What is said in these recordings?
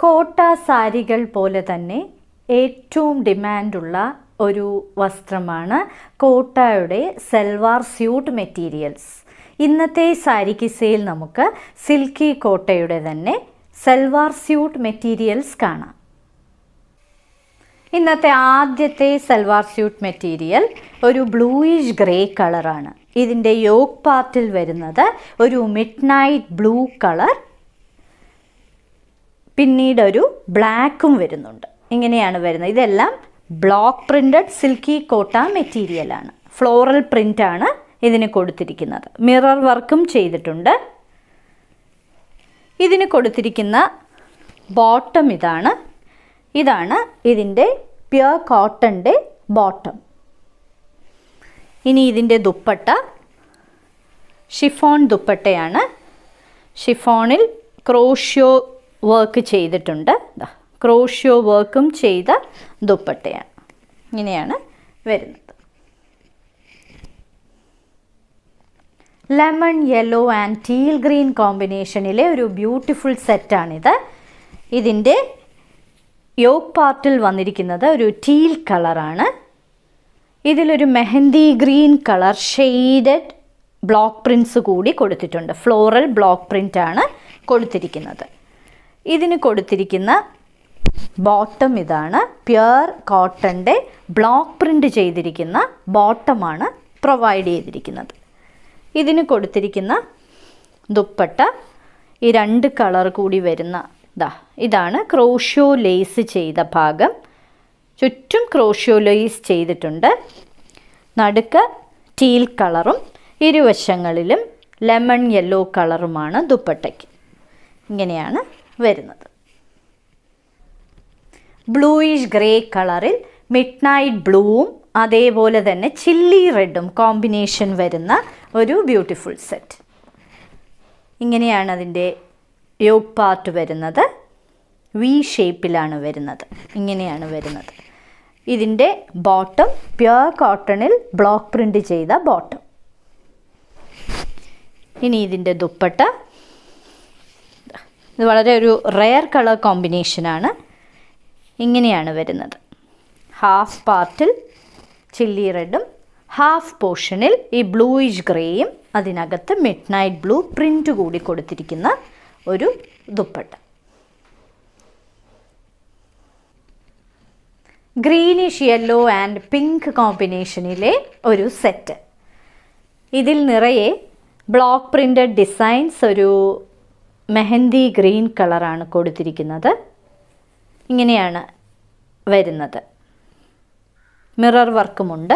കോട്ട സാരികൾ പോലെ തന്നെ ഏറ്റവും ഡിമാൻഡുള്ള ഒരു വസ്ത്രമാണ് കോട്ടയുടെ സൽവാർ സ്യൂട്ട് മെറ്റീരിയൽസ് ഇന്നത്തെ സാരി കിസയിൽ നമുക്ക് സിൽക്കി കോട്ടയുടെ തന്നെ സൽവാർ സ്യൂട്ട് മെറ്റീരിയൽസ് കാണാം ഇന്നത്തെ ആദ്യത്തെ സൽവാർ സ്യൂട്ട് മെറ്റീരിയൽ ഒരു ബ്ലൂയിഷ് ഗ്രേ കളറാണ് ഇതിൻ്റെ യോഗ് പാർട്ടിൽ വരുന്നത് ഒരു മിഡ് നൈറ്റ് ബ്ലൂ കളർ പിന്നീട് ഒരു ബ്ലാക്കും വരുന്നുണ്ട് ഇങ്ങനെയാണ് വരുന്നത് ഇതെല്ലാം ബ്ലോക്ക് പ്രിൻറ്റഡ് സിൽക്കി കോട്ട മെറ്റീരിയലാണ് ഫ്ലോറൽ പ്രിൻ്റാണ് ഇതിന് കൊടുത്തിരിക്കുന്നത് മിറർ വർക്കും ചെയ്തിട്ടുണ്ട് ഇതിന് കൊടുത്തിരിക്കുന്ന ബോട്ടം ഇതാണ് ഇതാണ് ഇതിൻ്റെ പ്യുർ കോട്ടൻ്റെ ബോട്ടം ഇനി ഇതിൻ്റെ ദുപ്പട്ട ഷിഫോൺ ദുപ്പട്ടയാണ് ഷിഫോണിൽ ക്രോഷ്യോ വർക്ക് ചെയ്തിട്ടുണ്ട് ക്രോഷ്യോ വർക്കും ചെയ്ത ദുപ്പട്ടയാണ് ഇങ്ങനെയാണ് വരുന്നത് lemon yellow and teal green കോമ്പിനേഷനിലെ ഒരു ബ്യൂട്ടിഫുൾ സെറ്റാണിത് ഇതിൻ്റെ യോഗ് പാർട്ടിൽ വന്നിരിക്കുന്നത് ഒരു ടീൽ കളറാണ് ഇതിലൊരു mehndi green colour shaded block prints കൂടി കൊടുത്തിട്ടുണ്ട് ഫ്ലോറൽ ബ്ലോക്ക് പ്രിൻ്റ് ആണ് കൊടുത്തിരിക്കുന്നത് ഇതിന് കൊടുത്തിരിക്കുന്ന ബോട്ടം ഇതാണ് പ്യുർ കോട്ടൻ്റെ ബ്ലോക്ക് പ്രിൻ്റ് ചെയ്തിരിക്കുന്ന ബോട്ടമാണ് പ്രൊവൈഡ് ചെയ്തിരിക്കുന്നത് ഇതിന് കൊടുത്തിരിക്കുന്ന ദുപ്പട്ട ഈ രണ്ട് കളർ കൂടി വരുന്ന ദാ ഇതാണ് ക്രോഷ്യോ ലേസ് ചെയ്ത ഭാഗം ചുറ്റും ക്രോഷ്യോ ലേസ് ചെയ്തിട്ടുണ്ട് നടുക്ക് ടീൽ കളറും ഇരുവശങ്ങളിലും ലെമൺ യെല്ലോ കളറുമാണ് ദുപ്പട്ടയ്ക്ക് ഇങ്ങനെയാണ് വരുന്നത് ബ്ലൂയിഷ് ഗ്രേ കളറിൽ മിഡ് നൈറ്റ് ബ്ലൂവും അതേപോലെ തന്നെ ചില്ലി റെഡും കോമ്പിനേഷൻ വരുന്ന ഒരു ബ്യൂട്ടിഫുൾ സെറ്റ് ഇങ്ങനെയാണ് അതിൻ്റെ യോഗ് പാർട്ട് വരുന്നത് വി ഷേപ്പിലാണ് വരുന്നത് ഇങ്ങനെയാണ് വരുന്നത് ഇതിൻ്റെ ബോട്ടം പ്യുർ കോട്ടണിൽ ബ്ലോക്ക് പ്രിൻ്റ് ചെയ്ത ബോട്ടം ഇനി ഇതിൻ്റെ ദുപ്പട്ട ഇത് വളരെ ഒരു റെയർ കളർ കോമ്പിനേഷനാണ് ഇങ്ങനെയാണ് വരുന്നത് ഹാഫ് പാർട്ടിൽ ചില്ലി റെഡും ഹാഫ് പോർഷനിൽ ഈ ബ്ലൂയിഷ് ഗ്രേയും അതിനകത്ത് മിഡ് നൈറ്റ് ബ്ലൂ പ്രിൻ്റ് കൂടി കൊടുത്തിരിക്കുന്ന ഒരു dupatta greenish yellow and pink കോമ്പിനേഷനിലെ ഒരു സെറ്റ് ഇതിൽ നിറയെ ബ്ലോക്ക് പ്രിൻ്റഡ് ഡിസൈൻസ് ഒരു മെഹന്തി ഗ്രീൻ കളറാണ് കൊടുത്തിരിക്കുന്നത് ഇങ്ങനെയാണ് വരുന്നത് മിറർ വർക്കുമുണ്ട്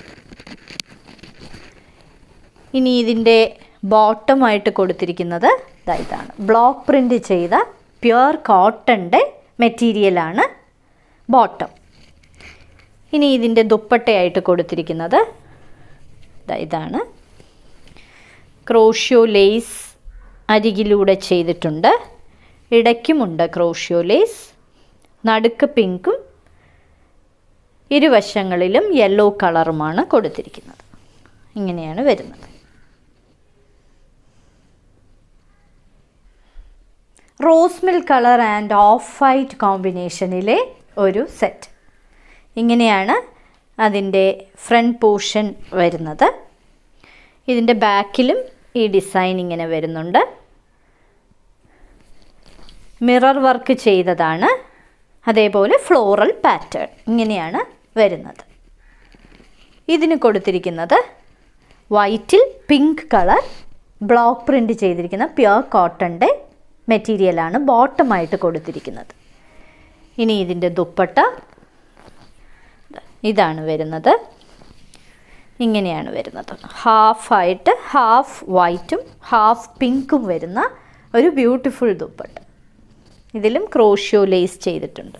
ഇനി ഇതിൻ്റെ ബോട്ടമായിട്ട് കൊടുത്തിരിക്കുന്നത് ദാ ഇതാണ് ബ്ലോക്ക് പ്രിൻ്റ് ചെയ്ത പ്യുർ കോട്ടൻ്റെ മെറ്റീരിയലാണ് ബോട്ടം ഇനി ഇതിൻ്റെ ദുപ്പട്ടയായിട്ട് കൊടുത്തിരിക്കുന്നത് ദാ ഇതാണ് ക്രോഷ്യോ ലേസ് അരികിലൂടെ ചെയ്തിട്ടുണ്ട് ഇടയ്ക്കുമുണ്ട് ക്രോഷ്യോ ലേസ് നടുക്ക് പിങ്കും ഇരുവശങ്ങളിലും യെല്ലോ കളറുമാണ് കൊടുത്തിരിക്കുന്നത് ഇങ്ങനെയാണ് വരുന്നത് rose milk colour and off white കോമ്പിനേഷനിലെ ഒരു സെറ്റ് ഇങ്ങനെയാണ് അതിൻ്റെ ഫ്രണ്ട് പോർഷൻ വരുന്നത് ഇതിൻ്റെ ബാക്കിലും ഈ ഡിസൈൻ ഇങ്ങനെ വരുന്നുണ്ട് മിറർ വർക്ക് ചെയ്തതാണ് അതേപോലെ ഫ്ലോറൽ പാറ്റേൺ ഇങ്ങനെയാണ് വരുന്നത് ഇതിന് കൊടുത്തിരിക്കുന്നത് വൈറ്റിൽ പിങ്ക് കളർ ബ്ലോക്ക് പ്രിൻ്റ് ചെയ്തിരിക്കുന്ന പ്യുർ കോട്ടൻ്റെ മെറ്റീരിയലാണ് ബോട്ടമായിട്ട് കൊടുത്തിരിക്കുന്നത് ഇനി ഇതിൻ്റെ ദുപ്പട്ട ഇതാണ് വരുന്നത് ഇങ്ങനെയാണ് വരുന്നത് ഹാഫായിട്ട് ഹാഫ് വൈറ്റും ഹാഫ് പിങ്കും വരുന്ന ഒരു ബ്യൂട്ടിഫുൾ ദുപ്പട്ട ഇതിലും ക്രോഷ്യോ ലേസ് ചെയ്തിട്ടുണ്ട്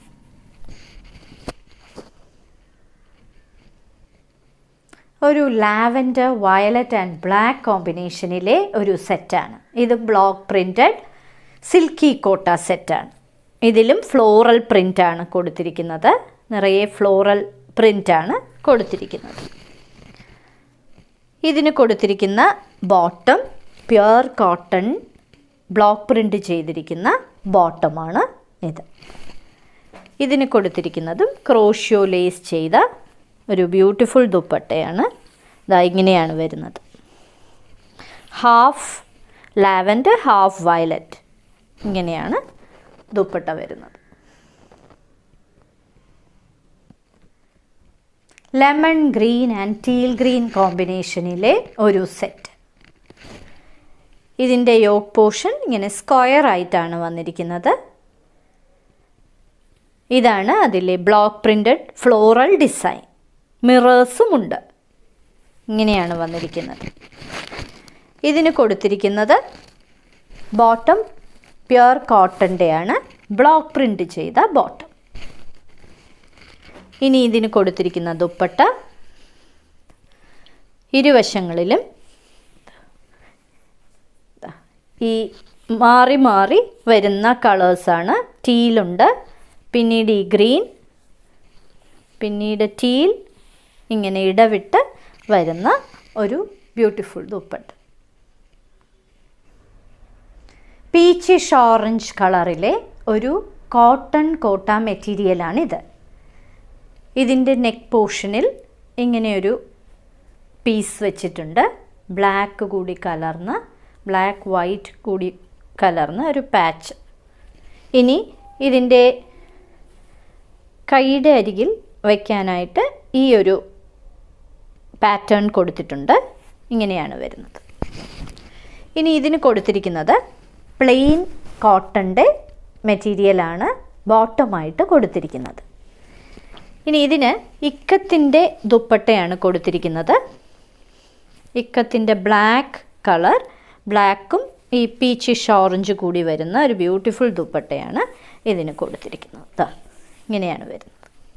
ഒരു ലാവൻഡർ വയലറ്റ് ആൻഡ് ബ്ലാക്ക് കോമ്പിനേഷനിലെ ഒരു സെറ്റാണ് ഇത് ബ്ലോക്ക് പ്രിൻറ്റഡ് സിൽക്കി കോട്ട സെറ്റാണ് ഇതിലും ഫ്ലോറൽ പ്രിൻ്റാണ് കൊടുത്തിരിക്കുന്നത് നിറയെ ഫ്ലോറൽ പ്രിൻ്റാണ് കൊടുത്തിരിക്കുന്നത് ഇതിന് കൊടുത്തിരിക്കുന്ന bottom pure cotton block print ചെയ്തിരിക്കുന്ന ബോട്ടമാണ് ഇത് ഇതിന് കൊടുത്തിരിക്കുന്നതും ക്രോഷ്യോ ലേസ് ചെയ്ത ഒരു ബ്യൂട്ടിഫുൾ ദുപ്പട്ടയാണ് ഇതാ ഇങ്ങനെയാണ് വരുന്നത് ഹാഫ് ലാവൻഡർ ഹാഫ് വയലറ്റ് ഇങ്ങനെയാണ് ദുപ്പട്ട വരുന്നത് lemon green and teal green കോമ്പിനേഷനിലെ ഒരു സെറ്റ് ഇതിൻ്റെ യോഗ് പോർഷൻ ഇങ്ങനെ സ്ക്വയർ ആയിട്ടാണ് വന്നിരിക്കുന്നത് ഇതാണ് അതിലെ ബ്ലോക്ക് പ്രിൻറ്റഡ് ഫ്ലോറൽ ഡിസൈൻ മിറേഴ്സും ഉണ്ട് ഇങ്ങനെയാണ് വന്നിരിക്കുന്നത് ഇതിന് കൊടുത്തിരിക്കുന്നത് ബോട്ടം പ്യുർ കോട്ടൻ്റെയാണ് ബ്ലോക്ക് പ്രിൻ്റ് ചെയ്ത ബോട്ടം ഇനി ഇതിന് കൊടുത്തിരിക്കുന്ന ദുപ്പട്ട ഇരുവശങ്ങളിലും ഈ മാറി മാറി വരുന്ന കളേഴ്സാണ് ടീലുണ്ട് പിന്നീട് ഈ ഗ്രീൻ പിന്നീട് ടീൽ ഇങ്ങനെ ഇടവിട്ട് വരുന്ന ഒരു ബ്യൂട്ടിഫുൾ ദുപ്പട്ട പീച്ചിഷ് ഓറഞ്ച് കളറിലെ ഒരു കോട്ടൺ കോട്ട മെറ്റീരിയലാണിത് ഇതിൻ്റെ നെക്ക് പോർഷനിൽ ഇങ്ങനെയൊരു പീസ് വെച്ചിട്ടുണ്ട് ബ്ലാക്ക് കൂടി കലർന്ന് ബ്ലാക്ക് വൈറ്റ് കൂടി കലർന്ന ഒരു പാച്ച് ഇനി ഇതിൻ്റെ കൈയുടെ അരികിൽ വയ്ക്കാനായിട്ട് ഈ ഒരു പാറ്റേൺ കൊടുത്തിട്ടുണ്ട് ഇങ്ങനെയാണ് വരുന്നത് ഇനി ഇതിന് കൊടുത്തിരിക്കുന്നത് പ്ലെയിൻ കോട്ടൻ്റെ മെറ്റീരിയലാണ് ബോട്ടമായിട്ട് കൊടുത്തിരിക്കുന്നത് ഇനി ഇതിന് ഇക്കത്തിൻ്റെ ദുപ്പട്ടയാണ് കൊടുത്തിരിക്കുന്നത് ഇക്കത്തിൻ്റെ ബ്ലാക്ക് കളർ ബ്ലാക്കും ഈ പീച്ചിഷ് ഓറഞ്ച് കൂടി വരുന്ന ഒരു ബ്യൂട്ടിഫുൾ ദുപ്പട്ടയാണ് ഇതിന് കൊടുത്തിരിക്കുന്നത് ദാ ഇങ്ങനെയാണ് വരുന്നത്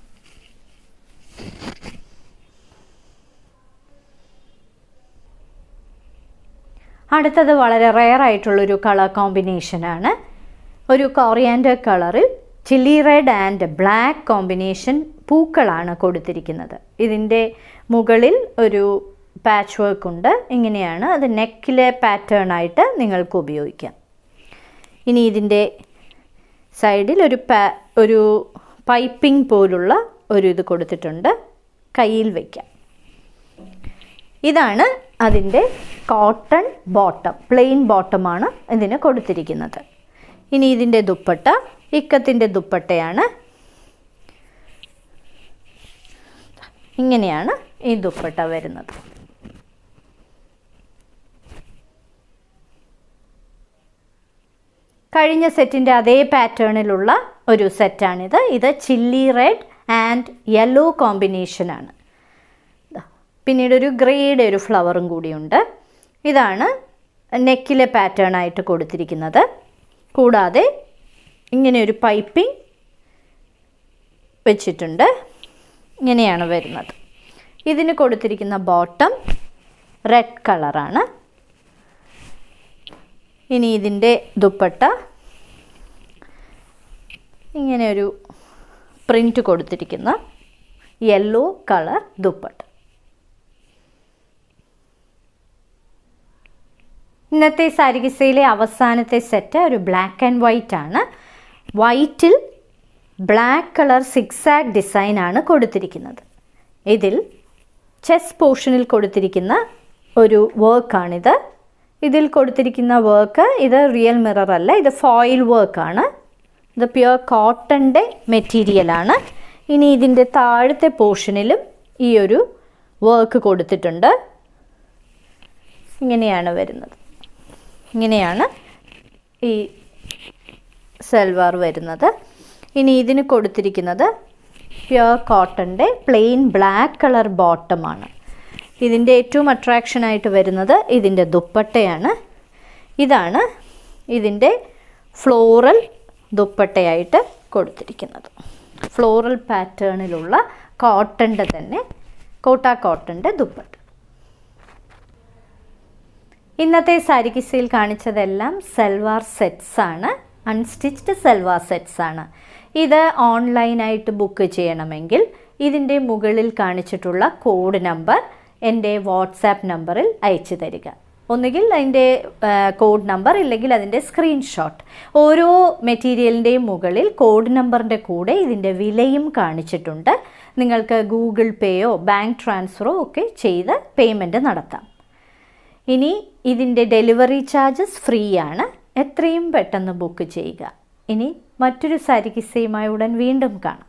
അടുത്തത് വളരെ റെയർ ആയിട്ടുള്ളൊരു കളർ കോമ്പിനേഷനാണ് ഒരു കോറിയാൻഡർ കളറിൽ chilli red and black combination പൂക്കളാണ് കൊടുത്തിരിക്കുന്നത് ഇതിൻ്റെ മുകളിൽ ഒരു പാച്ച് വർക്ക് ഉണ്ട് ഇങ്ങനെയാണ് അത് നെക്കിലെ പാറ്റേൺ ആയിട്ട് നിങ്ങൾക്ക് ഉപയോഗിക്കാം ഇനി ഇതിൻ്റെ സൈഡിൽ ഒരു പാ ഒരു പൈപ്പിംഗ് പോലുള്ള ഒരു ഇത് കൊടുത്തിട്ടുണ്ട് കയ്യിൽ വയ്ക്കാം ഇതാണ് അതിൻ്റെ കോട്ടൺ ബോട്ടം പ്ലെയിൻ ബോട്ടമാണ് ഇതിന് കൊടുത്തിരിക്കുന്നത് ഇനി ഇതിൻ്റെ ദുപ്പട്ട ഇക്കത്തിൻ്റെ ദുപ്പട്ടയാണ് ഇങ്ങനെയാണ് ഈ ദുപ്പട്ട വരുന്നത് കഴിഞ്ഞ സെറ്റിൻ്റെ അതേ പാറ്റേണിലുള്ള ഒരു സെറ്റാണിത് ഇത് ചില്ലി റെഡ് ആൻഡ് യെല്ലോ കോമ്പിനേഷനാണ് പിന്നീട് ഒരു ഗ്രേയുടെ ഒരു ഫ്ലവറും കൂടിയുണ്ട് ഇതാണ് നെക്കിലെ പാറ്റേൺ ആയിട്ട് കൊടുത്തിരിക്കുന്നത് കൂടാതെ ഇങ്ങനെ ഒരു പൈപ്പിംഗ് വെച്ചിട്ടുണ്ട് ഇങ്ങനെയാണ് വരുന്നത് ഇതിന് കൊടുത്തിരിക്കുന്ന ബോട്ടം റെഡ് കളറാണ് ഇനി ഇതിൻ്റെ ദുപ്പട്ട ഇങ്ങനെ ഒരു പ്രിൻ്റ് കൊടുത്തിരിക്കുന്ന യെല്ലോ കളർ ദുപ്പട്ട ഇന്നത്തെ സാരികിസയിലെ അവസാനത്തെ സെറ്റ് ഒരു ബ്ലാക്ക് ആൻഡ് വൈറ്റ് ആണ് വൈറ്റിൽ black colour zigzag design ആണ് കൊടുത്തിരിക്കുന്നത് ഇതിൽ ചെസ് പോർഷനിൽ കൊടുത്തിരിക്കുന്ന ഒരു വർക്കാണിത് ഇതിൽ കൊടുത്തിരിക്കുന്ന വർക്ക് ഇത് റിയൽ മിറർ അല്ല ഇത് ഫോയിൽ വർക്കാണ് ഇത് പ്യുർ കോട്ടൻ്റെ മെറ്റീരിയലാണ് ഇനി ഇതിൻ്റെ താഴത്തെ പോർഷനിലും ഈ ഒരു വർക്ക് കൊടുത്തിട്ടുണ്ട് ഇങ്ങനെയാണ് വരുന്നത് ഇങ്ങനെയാണ് ഈ സൽവാർ വരുന്നത് ഇനി ഇതിന് കൊടുത്തിരിക്കുന്നത് പ്യുർ കോട്ടൻ്റെ പ്ലെയിൻ ബ്ലാക്ക് കളർ ബോട്ടമാണ് ഇതിൻ്റെ ഏറ്റവും അട്രാക്ഷൻ ആയിട്ട് വരുന്നത് ഇതിൻ്റെ ദുപ്പട്ടയാണ് ഇതാണ് ഇതിൻ്റെ ഫ്ലോറൽ ദുപ്പട്ടയായിട്ട് കൊടുത്തിരിക്കുന്നത് ഫ്ലോറൽ പാറ്റേണിലുള്ള കോട്ടൻ്റെ തന്നെ കോട്ട കോട്ടൻ്റെ ദുപ്പട്ട ഇന്നത്തെ സാരിക്കിസയിൽ കാണിച്ചതെല്ലാം സൽവാർ സെറ്റ്സ് ആണ് അൺസ്റ്റിച്ച്ഡ് സൽവാർ സെറ്റ്സ് ആണ് ഇത് ഓൺലൈനായിട്ട് ബുക്ക് ചെയ്യണമെങ്കിൽ ഇതിൻ്റെ മുകളിൽ കാണിച്ചിട്ടുള്ള കോഡ് നമ്പർ എൻ്റെ വാട്സാപ്പ് നമ്പറിൽ അയച്ചു തരിക ഒന്നുകിൽ അതിൻ്റെ കോഡ് നമ്പർ ഇല്ലെങ്കിൽ അതിൻ്റെ സ്ക്രീൻഷോട്ട് ഓരോ മെറ്റീരിയലിൻ്റെയും മുകളിൽ കോഡ് നമ്പറിൻ്റെ കൂടെ ഇതിൻ്റെ വിലയും കാണിച്ചിട്ടുണ്ട് നിങ്ങൾക്ക് ഗൂഗിൾ പേയോ ബാങ്ക് ട്രാൻസ്ഫറോ ഒക്കെ ചെയ്ത് പേയ്മെൻറ്റ് നടത്താം ഇനി ഇതിൻ്റെ ഡെലിവറി ചാർജസ് ഫ്രീ ആണ് എത്രയും പെട്ടെന്ന് ബുക്ക് ചെയ്യുക ഇനി മറ്റൊരു സാരി കിസ്സയുമായി ഉടൻ വീണ്ടും കാണാം